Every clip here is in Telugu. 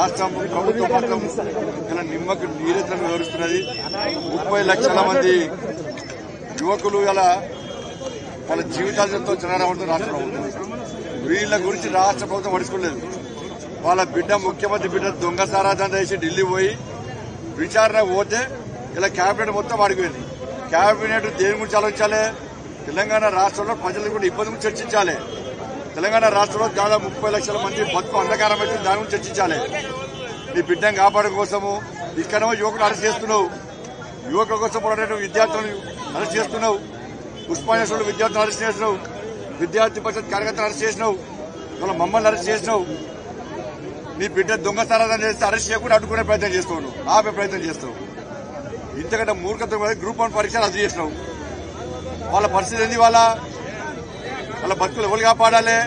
రాష్ట్రం ప్రభుత్వం మొత్తం ఇలా నిమ్మకు నీరెత్తను వివరిస్తున్నది ముప్పై లక్షల మంది యువకులు ఇలా వాళ్ళ జీవితాలతో చిన్నారవుతుంది రాష్ట్ర ప్రభుత్వం వీళ్ళ గురించి రాష్ట్ర ప్రభుత్వం పడుచుకోలేదు వాళ్ళ బిడ్డ ముఖ్యమంత్రి బిడ్డ దొంగ సారాధన చేసి ఢిల్లీ పోయి విచారణ పోతే ఇలా కేబినెట్ మొత్తం అడిగిపోయింది కేబినెట్ దేని గురించి ఆలోచించాలి తెలంగాణ రాష్ట్రంలో ప్రజల కూడా ఇబ్బంది గురించి చర్చించాలి తెలంగాణ రాష్ట్రంలో దాదాపు ముప్పై లక్షల మంది బతుకు అంధకారం అయితే దాని గురించి చర్చించాలి నీ బిడ్డను కాపాడడం కోసము ఇక్కడేమో యువకులు అరెస్ట్ చేస్తున్నావు యువకుల కోసం పోరాడే విద్యార్థులను అరెస్ట్ చేస్తున్నావు పుష్పానేశ్వరుడు విద్యార్థులను అరెస్ట్ చేసినావు విద్యార్థి పరిషత్ కార్యకర్తలు అరెస్ట్ చేసినావు ఇవాళ మమ్మల్ని అరెస్ట్ చేసినావు నీ బిడ్డ దొంగ సారాధన చేస్తే అరెస్ట్ చేయకుండా అడ్డుకునే ప్రయత్నం చేస్తావు నువ్వు ఆపే ప్రయత్నం చేస్తావు ఇంతకంటే మూర్ఖత్వం కాదు, గ్రూప్ వన్ పరీక్ష రద్దు చేసినావు వాళ్ళ పరిస్థితి ఏంది వాళ్ళ వాళ్ళ బతుకులు ఎవరు కాపాడాలి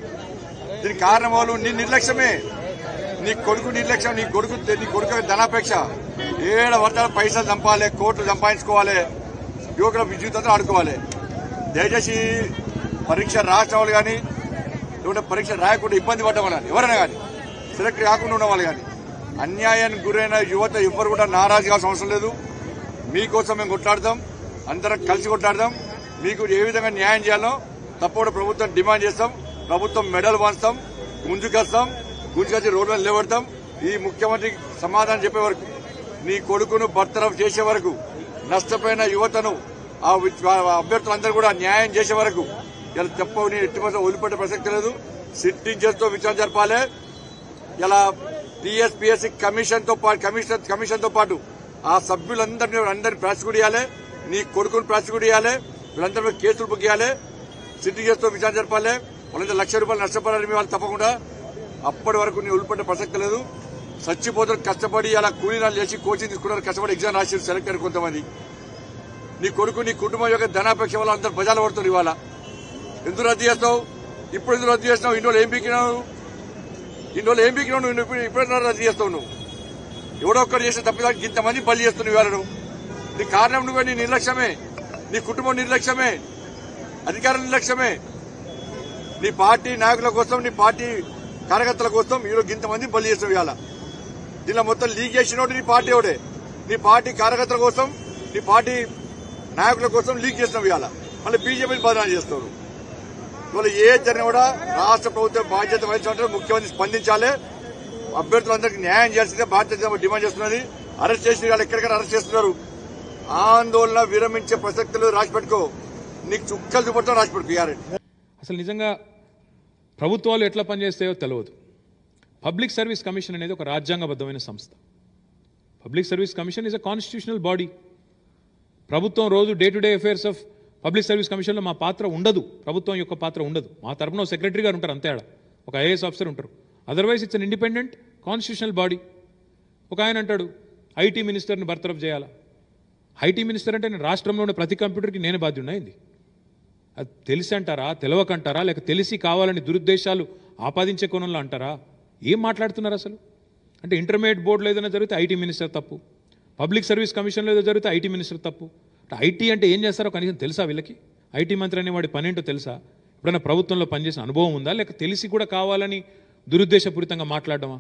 దీనికి కారణం వాళ్ళు నీ నిర్లక్ష్యమే నీ కొడుకు నిర్లక్ష్యం నీ కొడుకు నీ కొడుకు ధనాపేక్ష ఏడ వర్తాలు పైసలు చంపాలి కోట్లు సంపాదించుకోవాలి యువకుల జీవితంతో ఆడుకోవాలి దయచేసి పరీక్ష రాసిన వాళ్ళు కానీ లేకుంటే పరీక్ష రాయకుండా ఇబ్బంది పడ్డ వాళ్ళు ఎవరైనా కానీ సెలెక్ట్ కాకుండా ఉన్న వాళ్ళు కానీ అన్యాయానికి గురైన యువత ఎవ్వరు కూడా నారాజు కావాల్సిన అవసరం లేదు మీకోసం మేము కొట్లాడతాం అందరం కలిసి కొట్లాడదాం మీకు ఏ విధంగా న్యాయం చేయాలో తప్పకుండా ప్రభుత్వం డిమాండ్ చేస్తాం ప్రభుత్వం మెడల్ వంచుతాం గుంజుకొస్తాం గుంజుకొచ్చి రోడ్ల నిలబెడతాం ఈ ముఖ్యమంత్రికి సమాధానం చెప్పే వరకు నీ కొడుకును బర్తరఫ్ చేసే వరకు నష్టపోయిన యువతను ఆ వి- ఆ అభ్యర్థులందరూ కూడా న్యాయం చేసే వరకు ఇలా చెప్ప నీ ఎట్టి పరిస్థితుల్లో వదిలిపెట్టే ప్రసక్తి లేదు సిట్టింగ్ చేస్తూ విచారణ జరపాలి ఇలా టీఎస్పీఎస్సీ కమిషన్ తో పాటు కమిషన్ కమిషన్ తో పాటు ఆ సభ్యులందరినీ అందరినీ ప్రాసిక్యూట్ చేయాలి నీ కొడుకుని ప్రాసిక్యూట్ చేయాలి వీళ్ళందరి మీద కేసులు బుక్ చేయాలి సిట్టింగ్ చేస్తూ విచారణ జరపాలి వాళ్ళంతా లక్ష రూపాయలు నష్టపడాలి మీ వాళ్ళు తప్పకుండా అప్పటి వరకు నీ వదిలిపెట్టే ప్రసక్తి లేదు చచ్చిపోతారు కష్టపడి అలా కూలీనాలు చేసి కోచింగ్ తీసుకున్నారు కష్టపడి ఎగ్జామ్ రాసి సెలెక్ట్ అయ్యారు కొంతమంది నీ కొడుకు నీ కుటుంబం యొక్క ధనాపేక్ష వల్ల అందరు ప్రజలు పడుతున్నారు ఇవాళ ఎందుకు రద్దు చేస్తావు ఇప్పుడు ఎందుకు రద్దు చేస్తున్నావు ఇన్ని రోజులు ఏం పీకినావు ఇన్ని రోజులు ఏం పీకినావు నువ్వు ఇప్పుడు ఇప్పుడు రద్దు చేస్తావు నువ్వు ఎవడో ఒక్కరు చేసిన తప్పిదానికి ఇంతమంది బలి చేస్తున్నావు ఇవాళ నువ్వు నీ కారణం నువ్వే నీ నిర్లక్ష్యమే నీ కుటుంబం నిర్లక్ష్యమే అధికారుల నిర్లక్ష్యమే నీ పార్టీ నాయకుల కోసం నీ పార్టీ కార్యకర్తల కోసం ఈరోజు ఇంతమంది బలి చేస్తావు ఇవాళ దీనిలో మొత్తం లీక్ చేసినోడు నీ పార్టీ ఎవడే నీ పార్టీ కార్యకర్తల కోసం నీ పార్టీ నాయకుల కోసం లీక్ చేస్తున్నావు ఇవాళ మళ్ళీ బీజేపీని బదనాలు చేస్తారు ఇవాళ ఏ జరిగినా కూడా రాష్ట్ర ప్రభుత్వం బాధ్యత వహించాలంటే ముఖ్యమంత్రి స్పందించాలి అభ్యర్థులందరికీ న్యాయం చేయాల్సిందే బాధ్యత డిమాండ్ చేస్తున్నది అరెస్ట్ చేసిన వాళ్ళు ఎక్కడికైనా అరెస్ట్ చేస్తున్నారు ఆందోళన విరమించే ప్రసక్తులు రాసి పెట్టుకో నీకు చుక్కలు చూపడతాం రాసి పెట్టుకో యారెంట్ అసలు నిజంగా ప్రభుత్వాలు ఎట్లా పనిచేస్తాయో తెలియదు పబ్లిక్ సర్వీస్ కమిషన్ అనేది ఒక రాజ్యాంగబద్ధమైన సంస్థ public service commission is a constitutional body ప్రభుత్వం రోజు day to day affairs of public service కమిషన్లో మా పాత్ర ఉండదు ప్రభుత్వం యొక్క పాత్ర ఉండదు మా తరపున సెక్రటరీ గారు ఉంటారు అంతే ఆడ ఒక ఐఏఎస్ ఆఫీసర్ ఉంటారు otherwise it's an independent constitutional body ఒక ఆయన అంటాడు ఐటీ మినిస్టర్ని బర్తరఫ్ చేయాలా ఐటీ మినిస్టర్ అంటే నేను రాష్ట్రంలో ఉన్న ప్రతి కంప్యూటర్కి నేనే బాధ్యున్నా అయింది అది తెలిసి అంటారా తెలవకంటారా లేక తెలిసి కావాలని దురుద్దేశాలు ఆపాదించే కోణంలో అంటారా ఏం మాట్లాడుతున్నారు అసలు అంటే ఇంటర్మీడియట్ బోర్డులో ఏదైనా జరిగితే ఐటీ మినిస్టర్ తప్పు పబ్లిక్ సర్వీస్ కమిషన్లో ఏదో జరిగితే ఐటీ మినిస్టర్ తప్పు అంటే ఐటీ అంటే ఏం చేస్తారో కనీసం తెలుసా వీళ్ళకి ఐటీ మంత్రి అనే వాడి పని ఏంటో తెలుసా ఎప్పుడైనా ప్రభుత్వంలో పనిచేసిన అనుభవం ఉందా లేక తెలిసి కూడా కావాలని దురుద్దేశపూరితంగా మాట్లాడడమా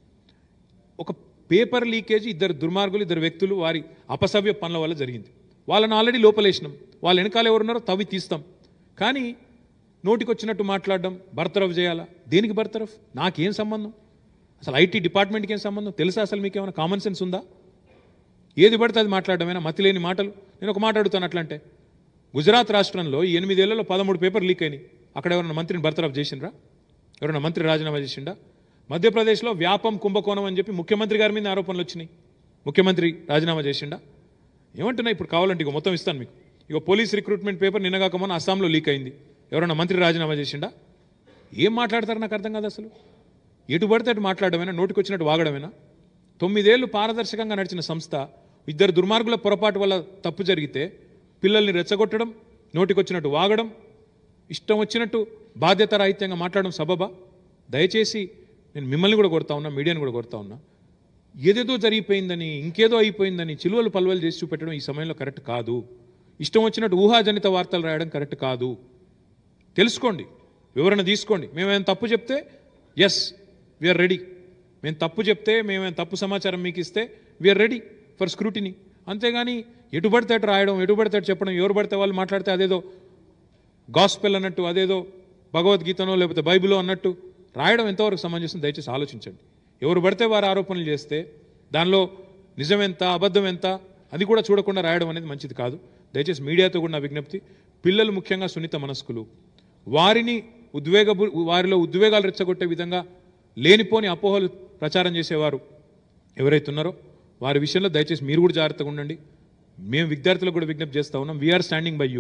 ఒక పేపర్ లీకేజ్ ఇద్దరు దుర్మార్గులు ఇద్దరు వ్యక్తులు వారి అపసవ్య పనుల వల్ల జరిగింది వాళ్ళని ఆల్రెడీ లోపలేసినాం వాళ్ళ వెనకాల ఎవరున్నారో తవ్వి తీస్తాం కానీ నోటికొచ్చినట్టు మాట్లాడడం బర్తరఫ్ చేయాలా దేనికి బర్తరఫ్ నాకేం సంబంధం అసలు ఐటీ డిపార్ట్మెంట్కి ఏం సంబంధం తెలుసా అసలు మీకు ఏమైనా కామన్ సెన్స్ ఉందా ఏది పడితే అది మాట్లాడమేనా మతిలేని మాటలు నేను ఒక మాట అడుగుతాను అట్లంటే గుజరాత్ రాష్ట్రంలో ఈ ఎనిమిదేళ్లలో పదమూడు పేపర్ లీక్ అయినాయి అక్కడ ఎవరైనా మంత్రిని బర్తరఫ్ చేసిండ్రా ఎవరైనా మంత్రి రాజీనామా చేసిండా మధ్యప్రదేశ్లో వ్యాపం కుంభకోణం అని చెప్పి ముఖ్యమంత్రి గారి మీద ఆరోపణలు వచ్చినాయి ముఖ్యమంత్రి రాజీనామా చేసిండా ఏమంటున్నా ఇప్పుడు కావాలంటే ఇక మొత్తం ఇస్తాను మీకు ఇక పోలీస్ రిక్రూట్మెంట్ పేపర్ నిన్నగాక మొన్న అస్సాంలో లీక్ అయింది ఎవరైనా మంత్రి రాజీనామా చేసిండా ఏం మాట్లాడతారు నాకు అర్థం కాదు అసలు ఎటు పడితే అటు మాట్లాడమేనా నోటికి వచ్చినట్టు వాగడమేనా తొమ్మిదేళ్లు పారదర్శకంగా నడిచిన సంస్థ ఇద్దరు దుర్మార్గుల పొరపాటు వల్ల తప్పు జరిగితే పిల్లల్ని రెచ్చగొట్టడం నోటికొచ్చినట్టు వాగడం ఇష్టం వచ్చినట్టు బాధ్యతారాహిత్యంగా మాట్లాడడం సబబా దయచేసి నేను మిమ్మల్ని కూడా కొడతా ఉన్నా మీడియాని కూడా కొడతా ఉన్నా ఏదేదో జరిగిపోయిందని ఇంకేదో అయిపోయిందని చిలువలు పలువలు చేసి చూపెట్టడం ఈ సమయంలో కరెక్ట్ కాదు ఇష్టం వచ్చినట్టు ఊహాజనిత వార్తలు రాయడం కరెక్ట్ కాదు తెలుసుకోండి వివరణ తీసుకోండి మేము ఏమైనా తప్పు చెప్తే ఎస్ వీఆర్ రెడీ మేము తప్పు చెప్తే మేము తప్పు సమాచారం మీకు ఇస్తే వీఆర్ రెడీ ఫర్ స్క్రూటినీ అంతేగాని ఎటు పడితే అటు రాయడం ఎటు పడితే అటు చెప్పడం ఎవరు పడితే వాళ్ళు మాట్లాడితే అదేదో గాస్పెల్ అన్నట్టు అదేదో భగవద్గీతనో లేకపోతే బైబిలో అన్నట్టు రాయడం ఎంతవరకు సమంజసం దయచేసి ఆలోచించండి ఎవరు పడితే వారు ఆరోపణలు చేస్తే దానిలో నిజం ఎంత అబద్ధం ఎంత అది కూడా చూడకుండా రాయడం అనేది మంచిది కాదు దయచేసి మీడియాతో కూడా నా విజ్ఞప్తి పిల్లలు ముఖ్యంగా సున్నిత మనస్కులు వారిని ఉద్వేగ వారిలో ఉద్వేగాలు రెచ్చగొట్టే విధంగా లేనిపోని అపోహలు ప్రచారం చేసేవారు ఎవరైతే ఉన్నారో వారి విషయంలో దయచేసి మీరు కూడా జాగ్రత్తగా ఉండండి మేము విద్యార్థులకు కూడా విజ్ఞప్తి చేస్తా ఉన్నాం వీఆర్ స్టాండింగ్ బై యూ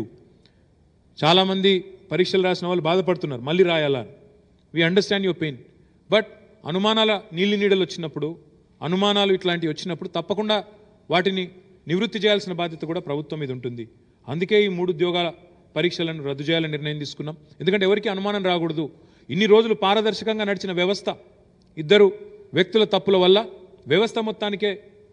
చాలామంది పరీక్షలు రాసిన వాళ్ళు బాధపడుతున్నారు మళ్ళీ రాయాలా we understand your pain but అనుమానాల నీళ్ళు నీడలు వచ్చినప్పుడు అనుమానాలు ఇట్లాంటివి వచ్చినప్పుడు తప్పకుండా వాటిని నివృత్తి చేయాల్సిన బాధ్యత కూడా ప్రభుత్వం మీద ఉంటుంది అందుకే ఈ మూడు ఉద్యోగాల పరీక్షలను రద్దు చేయాలని నిర్ణయం తీసుకున్నాం ఎందుకంటే ఎవరికి అనుమానం రాకూడదు ఇన్ని రోజులు పారదర్శకంగా నడిచిన వ్యవస్థ ఇద్దరు వ్యక్తుల తప్పుల వల్ల వ్యవస్థ మొత్తానికే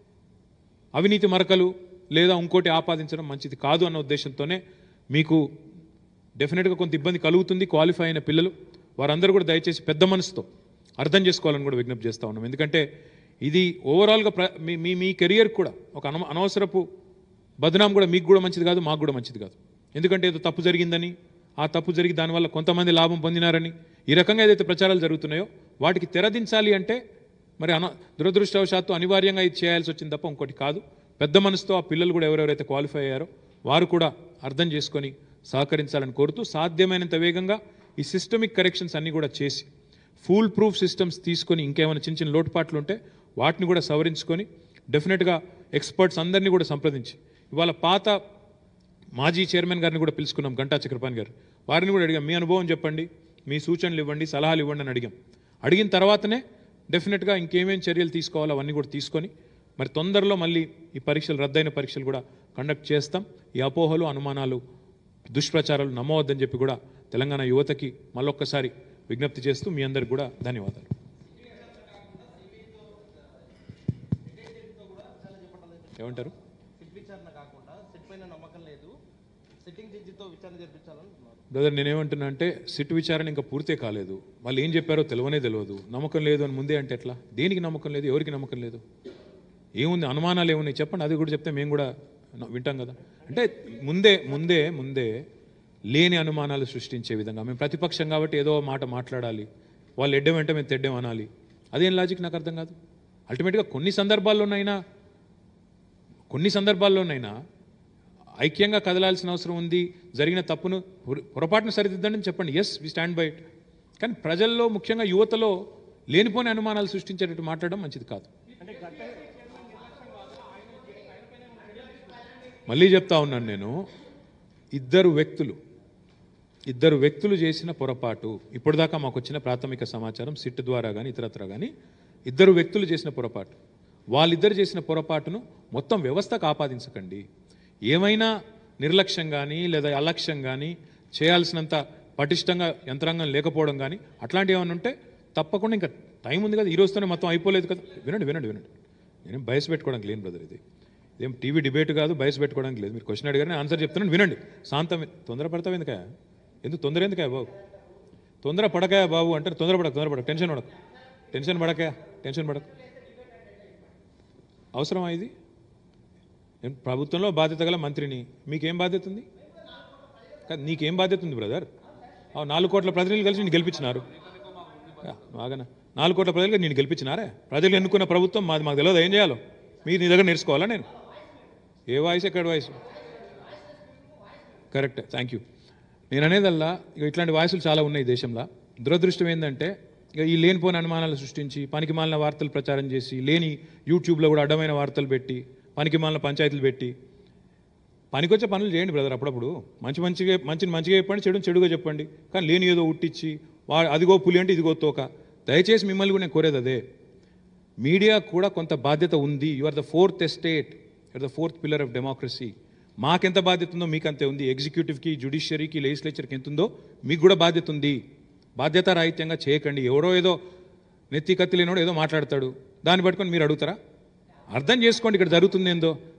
అవినీతి మరకలు లేదా ఇంకోటి ఆపాదించడం మంచిది కాదు అన్న ఉద్దేశంతోనే మీకు డెఫినెట్గా కొంత ఇబ్బంది కలుగుతుంది క్వాలిఫై అయిన పిల్లలు వారందరూ కూడా దయచేసి పెద్ద మనసుతో అర్థం చేసుకోవాలని కూడా విజ్ఞప్తి చేస్తూ ఉన్నాం ఎందుకంటే ఇది ఓవరాల్గా ప్ర మీ మీ మీ కెరియర్ కూడా ఒక అన అనవసరపు బదనాం కూడా మీకు కూడా మంచిది కాదు మాకు కూడా మంచిది కాదు ఎందుకంటే ఏదో తప్పు జరిగిందని ఆ తప్పు జరిగి దానివల్ల కొంతమంది లాభం పొందినారని ఈ రకంగా ఏదైతే ప్రచారాలు జరుగుతున్నాయో వాటికి తెరదించాలి అంటే మరి అన దురదృష్టవశాత్తు అనివార్యంగా ఇది చేయాల్సి వచ్చింది తప్ప ఇంకోటి కాదు పెద్ద మనసుతో ఆ పిల్లలు కూడా ఎవరెవరైతే క్వాలిఫై అయ్యారో వారు కూడా అర్థం చేసుకొని సహకరించాలని కోరుతూ సాధ్యమైనంత వేగంగా ఈ సిస్టమిక్ కరెక్షన్స్ అన్నీ కూడా చేసి ఫుల్ ప్రూఫ్ సిస్టమ్స్ తీసుకొని ఇంకేమైనా చిన్న చిన్న లోటుపాట్లు ఉంటే వాటిని కూడా సవరించుకొని డెఫినెట్గా ఎక్స్పర్ట్స్ అందరినీ కూడా సంప్రదించి ఇవాళ పాత మాజీ చైర్మన్ గారిని కూడా పిలుచుకున్నాం గంటా చక్రపాణి గారు వారిని కూడా అడిగాం మీ అనుభవం చెప్పండి మీ సూచనలు ఇవ్వండి సలహాలు ఇవ్వండి అని అడిగాం అడిగిన తర్వాతనే డెఫినెట్గా ఇంకేమేం చర్యలు తీసుకోవాలో అవన్నీ కూడా తీసుకొని మరి తొందరలో మళ్ళీ ఈ పరీక్షలు రద్దయిన పరీక్షలు కూడా కండక్ట్ చేస్తాం ఈ అపోహలు అనుమానాలు దుష్ప్రచారాలు నమ్మవద్దని చెప్పి కూడా తెలంగాణ యువతకి మళ్ళొక్కసారి విజ్ఞప్తి చేస్తూ మీ అందరికి కూడా ధన్యవాదాలు ఏమంటారు సిట్ విచారణ కాకుండా సిట్ పైన నమ్మకం లేదు సిట్టింగ్ జడ్జితో విచారణ జరిపించాలంటున్నారు బ్రదర్ నేనేమంటున్నా అంటే సిట్ విచారణ ఇంకా పూర్తే కాలేదు వాళ్ళు ఏం చెప్పారో తెలియనే తెలియదు నమ్మకం లేదు అని ముందే అంటే ఎట్లా దేనికి నమ్మకం లేదు ఎవరికి నమ్మకం లేదు ఏముంది అనుమానాలు ఏమున్నాయి చెప్పండి అది కూడా చెప్తే మేము కూడా న- వింటాం కదా అంటే ముందే ముందే ముందే లేని అనుమానాలు సృష్టించే విధంగా మేము ప్రతిపక్షం కాబట్టి ఏదో మాట మాట్లాడాలి వాళ్ళు ఎడ్డం వెంట మేము తెడ్డం అనాలి అదేం లాజిక్ నాకు అర్థం కాదు అల్టిమేట్గా కొన్ని సందర్భాల్లోనైనా కొన్ని సందర్భాల్లోనైనా ఐక్యంగా కదలాల్సిన అవసరం ఉంది జరిగిన తప్పును పొర- పొరపాటును సరిదిద్దండి అని చెప్పండి yes we stand by it కానీ ప్రజల్లో ముఖ్యంగా యువతలో లేనిపోని అనుమానాలు సృష్టించేటట్టు మాట్లాడడం మంచిది కాదు మళ్ళీ చెప్తా ఉన్నాను నేను ఇద్దరు వ్యక్తులు ఇద్దరు వ్యక్తులు చేసిన పొరపాటు ఇప్పటిదాకా మాకు వచ్చిన ప్రాథమిక సమాచారం సిట్ ద్వారా కానీ ఇతరత్ర కానీ ఇద్దరు వ్యక్తులు చేసిన పొరపాటు వాళ్ళిద్దరు చేసిన పొరపాటును మొత్తం వ్యవస్థకు ఆపాదించకండి ఏమైనా నిర్లక్ష్యం కానీ లేదా అలక్ష్యం కానీ చేయాల్సినంత పటిష్టంగా యంత్రాంగం లేకపోవడం కానీ అట్లాంటివి ఏమైనా ఉంటే తప్పకుండా ఇంకా టైం ఉంది కదా ఈ రోజుతోనే మొత్తం అయిపోలేదు కదా వినండి వినండి వినండి నేను బయసు పెట్టుకోవడానికి లేను బ్రదర్ ఇది ఇదేం టీవీ డిబేట్ కాదు బయసు పెట్టుకోవడానికి లేదు మీరు క్వశ్చన్ అడిగారు నేను ఆన్సర్ చెప్తున్నాను వినండి శాంతం తొందరపడతావు ఎందుకా ఎందుకు తొందర ఎందుకా బాబు తొందర పడకాయా బాబు అంటే తొందర పడక తొందర పడక టెన్షన్ పడక టెన్షన్ పడక టెన్షన్ పడక అవసరమా ఇది నేను ప్రభుత్వంలో బాధ్యత గల మంత్రిని మీకేం బాధ్యత ఉంది కాదు నీకేం బాధ్యత ఉంది బ్రదర్ ఆ నాలుగు కోట్ల ప్రజలు కలిసి నేను గెలిపించినారు యా, బాగానే నాలుగు కోట్ల ప్రజలు నేను గెలిపించినారే ప్రజలు ఎన్నుకున్న ప్రభుత్వం మాది మాకు తెలియదు ఏం చేయాలో మీరు నీ దగ్గర నేర్చుకోవాలా నేను ఏ వాయిస్ ఎక్కడ వాయిస్ కరెక్ట్ థ్యాంక్ యూ నేను అనేదల్లా ఇక ఇట్లాంటి వాయిస్లు చాలా ఉన్నాయి దేశంలో దురదృష్టం ఏంటంటే ఇక ఈ లేనిపోని అనుమానాలు సృష్టించి పనికి మాలిన వార్తలు ప్రచారం చేసి లేని యూట్యూబ్లో కూడా అడ్డమైన వార్తలు పెట్టి పనికి మాలిన పంచాయతీలు పెట్టి పనికొచ్చే పనులు చేయండి బ్రదర్ అప్పుడప్పుడు మంచి మంచిగా మంచిని మంచిగా చెప్పండి చెడు చెడుగా చెప్పండి కానీ లేని ఏదో ఉట్టించి వా అదిగో పులి అంటే ఇదిగో తోక దయచేసి మిమ్మల్ని కూడా నేను కోరేది అదే మీడియా కూడా కొంత బాధ్యత ఉంది you are the fourth estate you're the fourth pillar of democracy మాకెంత బాధ్యత ఉందో మీకు అంతే ఉంది ఎగ్జిక్యూటివ్కి జ్యుడిషియరీకి లెజిస్లేచర్కి ఎంత ఉందో మీకు కూడా బాధ్యత ఉంది బాధ్యత రాహిత్యంగా చేయకండి ఎవరో ఏదో నెత్తి కత్తి లేనోడు ఏదో మాట్లాడతాడు దాన్ని పట్టుకొని మీరు అడుగుతారా అర్థం చేసుకోండి ఇక్కడ జరుగుతుంది ఏందో